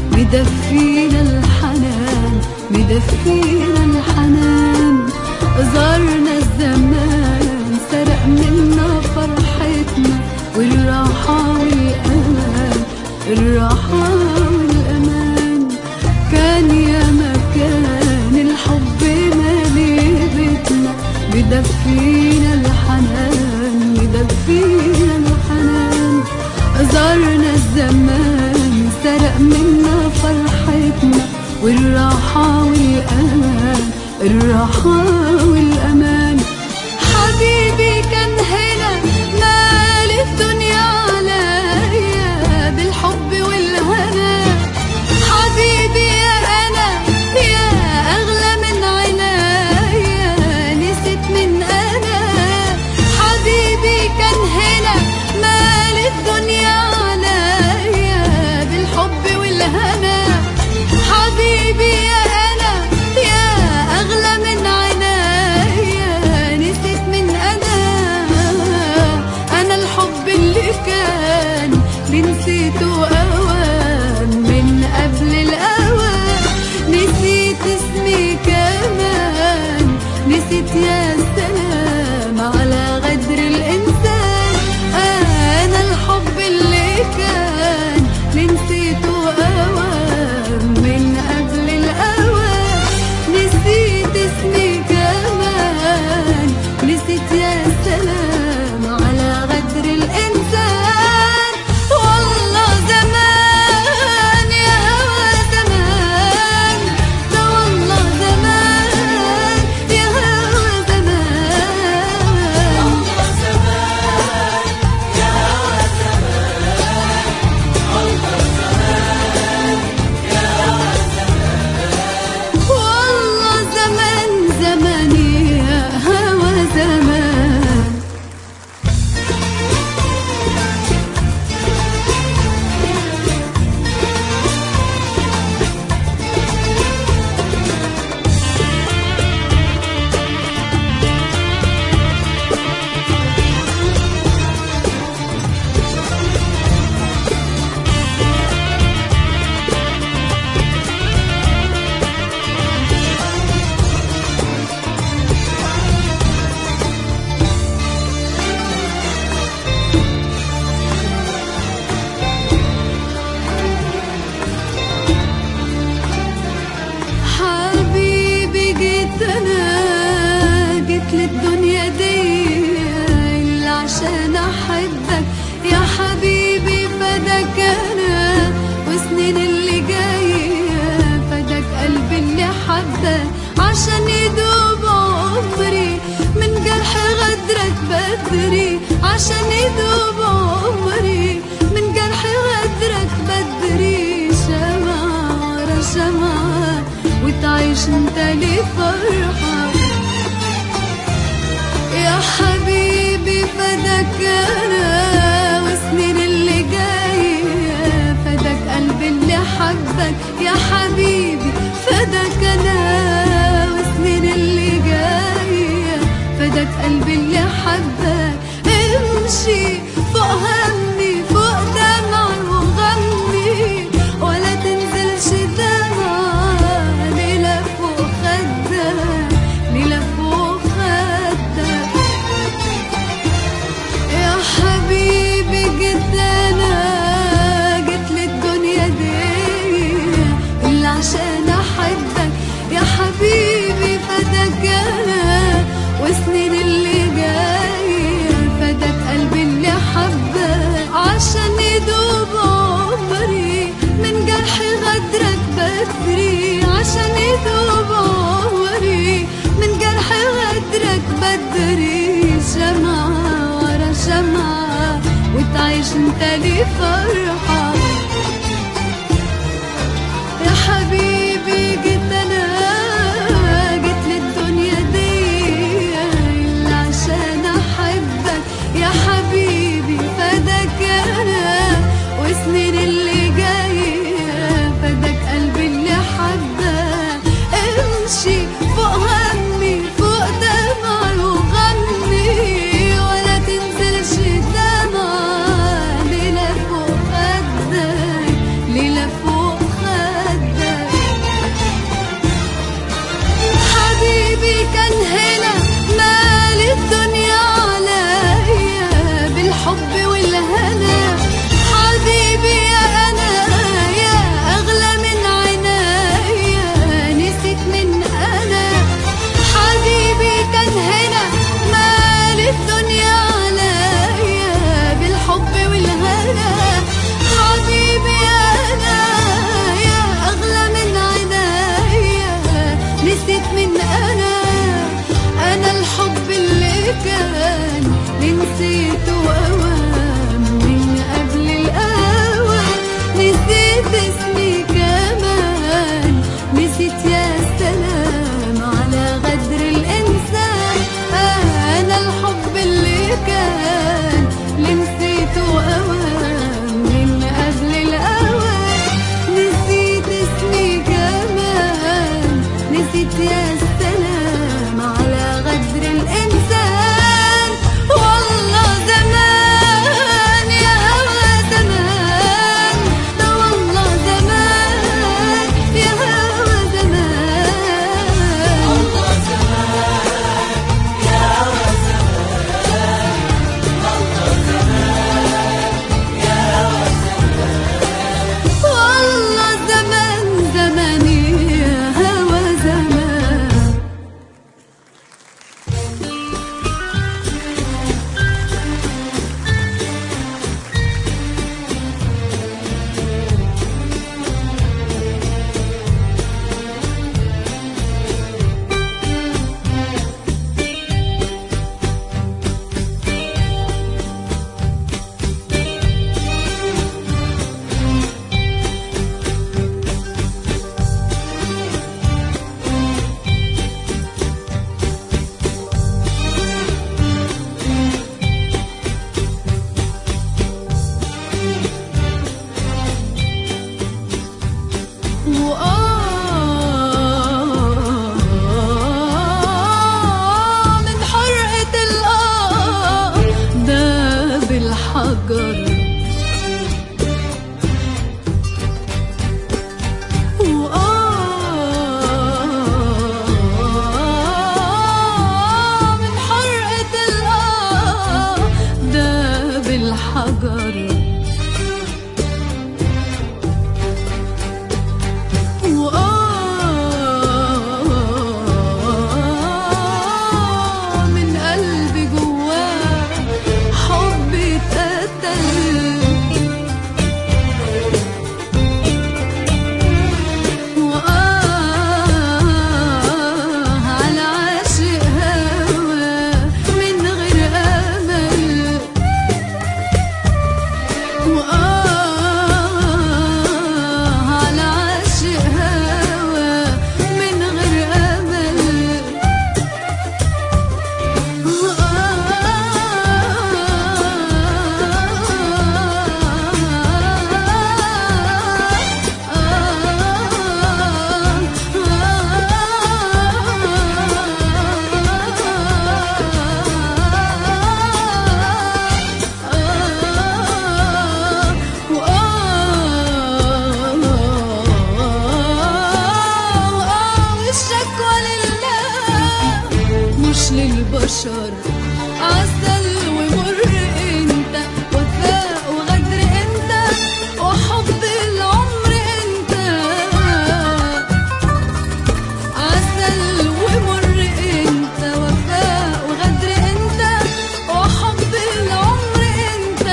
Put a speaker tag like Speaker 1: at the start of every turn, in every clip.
Speaker 1: مدفينا الحنان مدفينا الحنان زارنا الزمان سرق منا فرحتنا والراحة والأمان الراحة والأمان كان يا مكان الحب مالي بيتنا مدفينا الحنان مدفينا الحنان زارنا الزمان سرق منا فرحتنا والراحة والأمان الراحة والأمان حبيبي كان هنا مال الدنيا عليا بالحب والهنا حبيبي يا أنا يا أغلى من عنايا نسيت من أنا حبيبي كان هنا مال الدنيا عليا بالحب والهنا حبيبي يا أنا يا أغلى من عنايا نسيت من أنا أنا الحب اللي كان نسيته أوان من قبل الأوان نسيت اسمي كمان نسيت يا سلام على غدر الإنسان أنا الحب اللي كان نسيته أوان من قبل الأوان نسيت اسمي كمان نسيت يا سلام على غدر الإنسان والله زمان يا هوى زمان ده والله زمان يا هوى زمان والله زمان زمان يا هوى زمان حبيبي جيت انا جيت للدنيا دي اللي عشان احبك يا حبيبي فداك انا وسنين اللي جايه فداك قلبي اللي حبك عشان يدوب عمري من جرح غدرك بدري عشان يدوب عمري من جرح غدرك بدري شمعة ورا شمعة وتعيش انت لي فرحة يا حبيبي فداك انا وسنين اللي جاية فداك قلبي اللي حبك يا حبيبي فداك انا وسنين اللي جاية فداك قلبي اللي حبك امشي فوق همي فوق دمعي وغمي ولا تنزلش دمعة ليلة فوق خدك ليلة فوق خدك يا حبيبي جيت انا جيت للدنيا دي اللي عشان احبك يا حبيبي فداك انا وسنين اللي جايه فداك قلبي اللي حبك عشان يدوب عمري من جرح غدرك بدري عشان يدوب عمري من جرح غدرك بدري شمعة ورا شمعة وتعيش انت لي فرحة يا حبيبي جيت انا جيت للدنيا دي اللي عشان احبك يا حبيبي فداك انا وسنين اللي جايه فداك قلبي اللي حبك امشي فوق همي فوق دمعي وغني ولا تنزلش دمعة ليلة فوق خدك ليلة فوق خدك وآه من حرقة الآه ده بالحجر وآه من حرقة الآه ده بالحجر وآه من قلبي جواه حب اتقتل وآه على عاشق هوا من غير أمل وآه على عاشق هوا من غير أمل الشكوى لله مش للبشر عسل ومر انت وفاء وغدر انت وحب العمر انت عسل ومر انت وفاء وغدر انت وحب العمر انت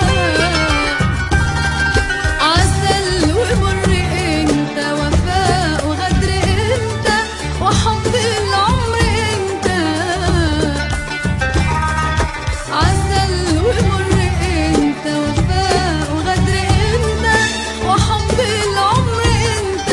Speaker 1: عسل ومر انت وفاء وغدر انت وحب العمر انت عسل ومر انت وفاء وغدر انت وحب العمر انت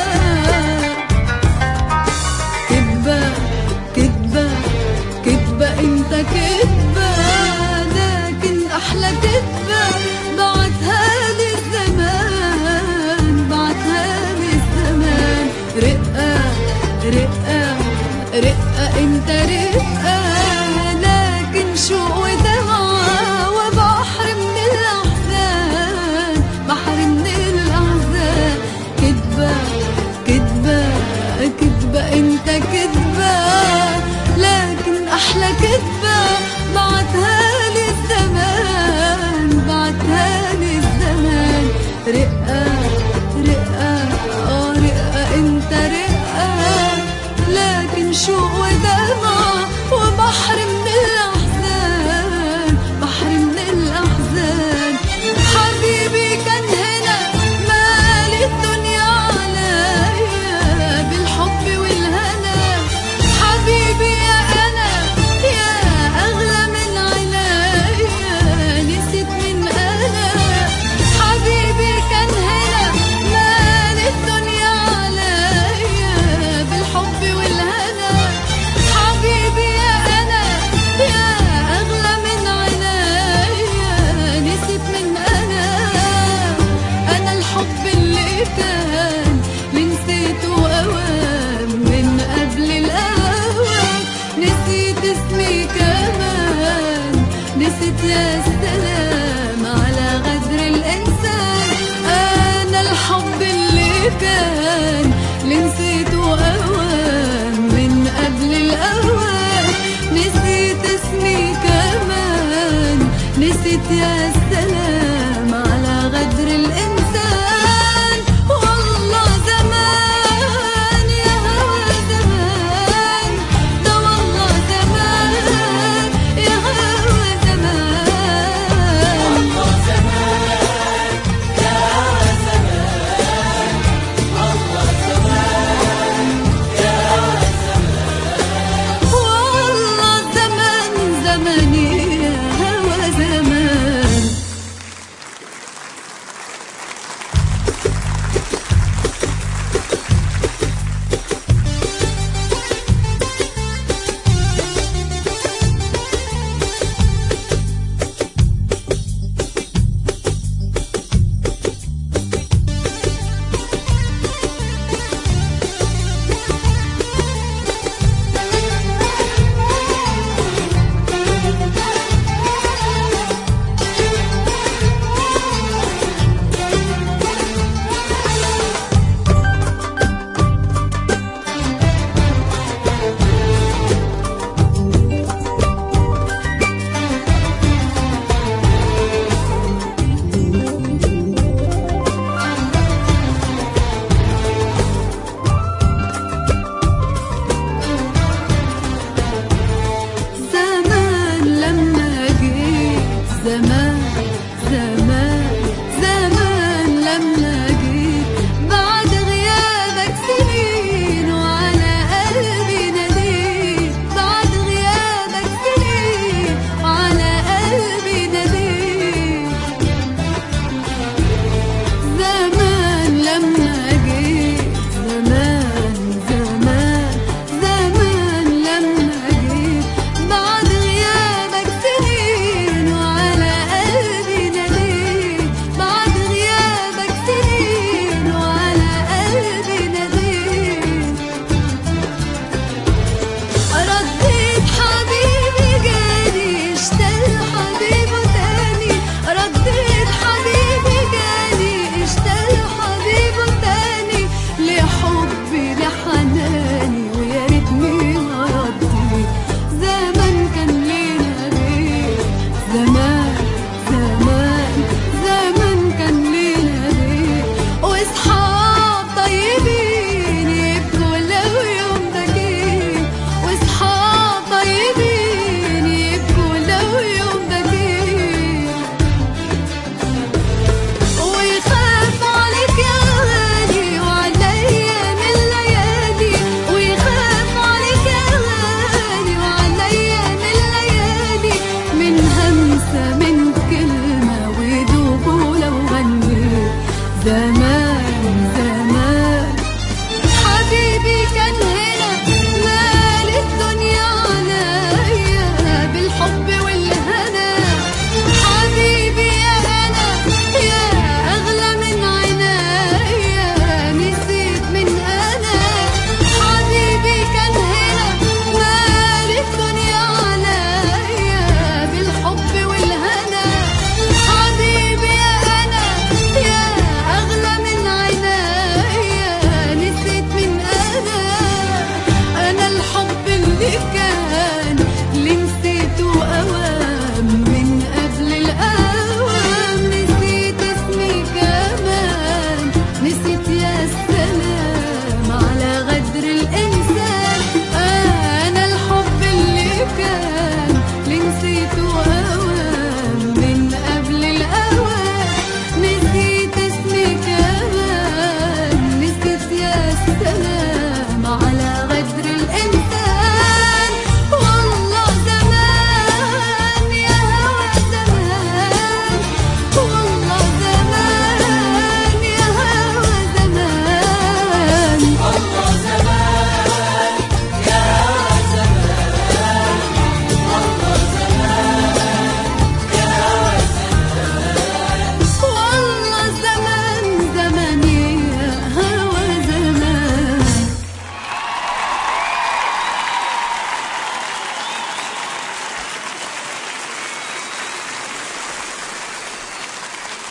Speaker 1: كدبة كدبة كدبة انت كدبة لكن احلى كدبة بعتها لي الزمان بعتها لي الزمان رقة رقة رقة انت رقة لكن شوق ودمعة وبحر من الاحزان بحر من الاحزان كدبة كدبة كدبة انت كدبة لكن احلى كدبة بعتها لي الزمان بعتها لي الزمان رقة رقة اه رقة انت رقة لكن شوق ودمع وبحر من الاحزان بحر من الاحزان حبيبي كان هنا مال الدنيا عليا بالحب والهنا حبيبي يا انا يا اغلى من عنايا نسيت من انا حبيبي كان هنا مال الدنيا عليا بالحب والهنا حبيبي يا انا يا اغلى من عنايا نسيت من انا انا الحب اللي كان اللي نسيته اوام من قبل الاوام نسيت اسمي كمان نسيت يا سلام على غدر الانسان انا الحب اللي كان اللي نسيته اوام من قبل الاوام نسيت اسمي كمان نسيت يا